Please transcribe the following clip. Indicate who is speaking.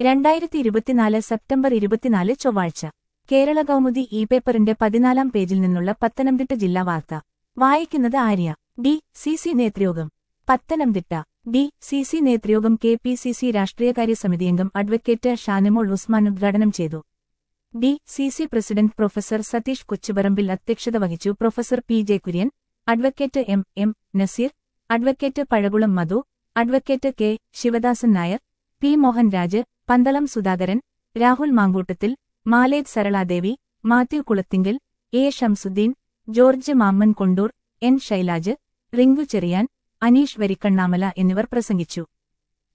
Speaker 1: രണ്ടായിരത്തി ഇരുപത്തിനാല് സെപ്റ്റംബർ ഇരുപത്തിനാല് ചൊവ്വാഴ്ച കേരള കൗമുദി ഇ പേപ്പറിന്റെ പതിനാലാം പേജിൽ നിന്നുള്ള പത്തനംതിട്ട ജില്ലാ വാർത്ത വായിക്കുന്നത് ആര്യ ഡി സി സി നേതൃയോഗം പത്തനംതിട്ട ഡി സി സി നേതൃയോഗം കെ പി സി സി രാഷ്ട്രീയകാര്യ സമിതിയംഗം അഡ്വക്കേറ്റ് ഷാനിമോൾ ഉസ്മാൻ ഉദ്ഘാടനം ചെയ്തു D C C president professor Satheesh Kochuparambil അധ്യക്ഷത വഹിച്ചു professor P J Kurien advocate M M Naseer advocate Pazhakulam Madhu advocate K Sivadasan Nair P Mohan Raj Pandalam Sudhakaran Rahul Mankoottathil Maleth Saraladevi Mathew Kulathinkal A Shamsuddin George Mammen Kondoor N Shailaj Rinku Cherian Aneesh Varikkannamala എന്നിവർ പ്രസംഗിച്ചു